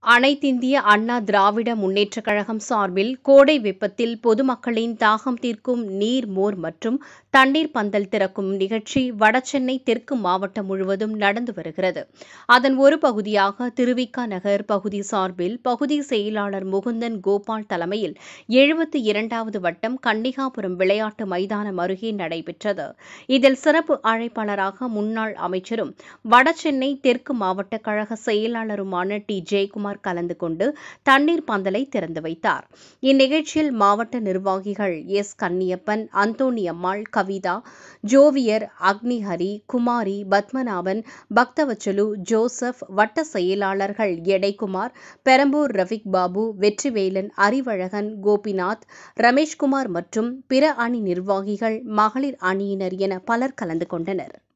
அனைத்திந்திய அண்ணா திராவிட முன்னேற்றக் கழகம் சார்பில் கோடை வெப்பத்தில் பொதுமக்களின் தாகம் தீர்க்கும் நீர் மோர் மற்றும் தண்ணீர் பந்தல் திறக்கும் நிகழ்ச்சி வடசென்னை தெற்கு மாவட்டம் முழுவதும் நடந்து வருகிறது அதன் ஒரு பகுதியாக திருவிக நகர் பகுதி சார்பில் பகுதி செயலாளர் முகுந்தன் கோபால் தலைமையில் எழுபத்தி இரண்டாவது வட்டம் கன்னிகாபுரம் விளையாட்டு மைதானம் அருகே நடைபெற்றது இதில் சிறப்பு அழைப்பாளராக முன்னாள் அமைச்சரும் வடசென்னை தெற்கு மாவட்ட கழக செயலாளருமான டி ஜெயக்குமார் கலந்து கொண்டு தண்ணீர் பந்தலை திறந்து வைத்தார் இந்நிகழ்ச்சியில் மாவட்ட நிர்வாகிகள் எஸ் கன்னியப்பன் அந்தோணி அம்மாள் கவிதா ஜோவியர் அக்னிஹரி குமாரி பத்மநாபன் பக்தவச்சலு ஜோசப் வட்ட செயலாளர்கள் எடைக்குமார் பெரம்பூர் ரஃபிக் பாபு வெற்றிவேலன் அறிவழகன் கோபிநாத் ரமேஷ்குமார் மற்றும் பிற அணி நிர்வாகிகள் மகளிர் அணியினர் என பலர் கலந்து கொண்டனர்